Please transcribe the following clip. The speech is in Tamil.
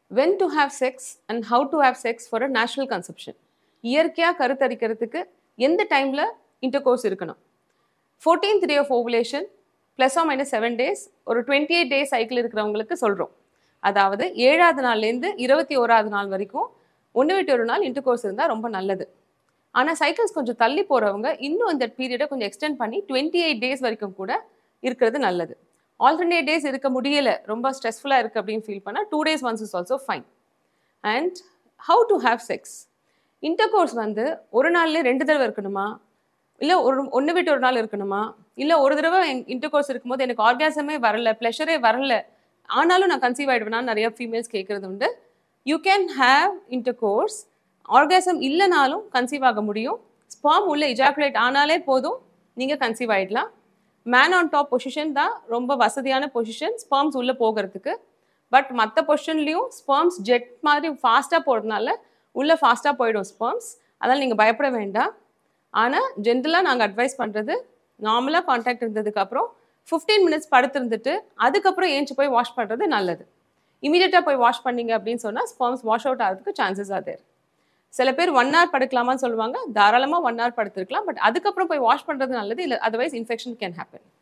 when to have sex and how to have sex for a natural conception இயற்கையாக கருத்தரிக்கிறதுக்கு எந்த டைமில் இன்டர் கோர்ஸ் இருக்கணும் fourteenth day of ovulation plus or minus seven days ஒரு டுவெண்ட்டி எயிட் டேஸ் சைக்கிள் இருக்கிறவங்களுக்கு சொல்கிறோம் அதாவது ஏழாவது நாள்லேருந்து இருபத்தி ஓராவது நாள் வரைக்கும் ஒன்று விட்டு ஒரு நாள் இன்டர் கோர்ஸ் இருந்தால் ரொம்ப நல்லது ஆனால் சைக்கிள்ஸ் கொஞ்சம் தள்ளி போகிறவங்க இன்னும் இந்த பீரியடை கொஞ்சம் எக்ஸ்டெண்ட் பண்ணி டுவெண்ட்டி எயிட் டேஸ் வரைக்கும் கூட இருக்கிறது நல்லது ஆல்டர்னேட் டேஸ் இருக்க முடியல ரொம்ப ஸ்ட்ரெஸ்ஃபுல்லாக இருக்குது அப்படின்னு ஃபீல் பண்ணால் two days once is also fine and how to have sex intercourse வந்து ஒரு நாள்லேயே ரெண்டு தடவை இருக்கணுமா இல்லை ஒரு ஒன்று விட்டு ஒரு நாள் இருக்கணுமா இல்லை ஒரு தடவை இன்டர் கோர்ஸ் இருக்கும்போது எனக்கு ஆர்காசமே வரல ப்ளஷரே வரல ஆனாலும் நான் கன்சீவ் ஆகிடுவேனான்னு நிறைய ஃபீமேல்ஸ் கேட்குறது உண்டு you can have intercourse orgasm இல்லைனாலும் கன்சீவ் ஆக முடியும் ஸ்பாம் உள்ள இஜாக்குலேட் ஆனாலே போதும் நீங்கள் கன்சீவ் ஆகிடலாம் மேன் ஆன் டாப் பொசிஷன் தான் ரொம்ப வசதியான பொசிஷன் ஸ்பாம்ஸ் உள்ளே போகிறதுக்கு பட் மற்ற பொசிஷன்லேயும் ஸ்பாம்ஸ் ஜெட் மாதிரி ஃபாஸ்ட்டாக போகிறதுனால உள்ளே ஃபாஸ்ட்டாக போயிடும் ஸ்பாம்ஸ் அதனால் நீங்கள் பயப்பட வேண்டாம் ஆனால் ஜென்ரலாக நாங்கள் அட்வைஸ் பண்ணுறது நார்மலாக காண்டாக்ட் இருந்ததுக்கப்புறம் ஃபிஃப்டீன் மினிட்ஸ் படுத்திருந்துட்டு அதுக்கப்புறம் ஏஞ்சி போய் வாஷ் பண்ணுறது நல்லது இமீடியட்டாக போய் வாஷ் பண்ணீங்க அப்படின்னு சொன்னால் ஸ்பாம்ஸ் வாஷ் அவுட் ஆகிறதுக்கு சான்சஸ் ஆர் தேர் சில பேர் ஒன் ஹவர் படுக்கலாமான்னு சொல்லுவாங்க தாராளமாக ஒன் ஹவர் படுத்திருக்கலாம் பட் அதுக்கப்புறம் போய் வாஷ் பண்ணுறது நல்லது இல்லை அதர்வைஸ் இன்ஃபெக்ஷன் கேன் ஹேப்பன்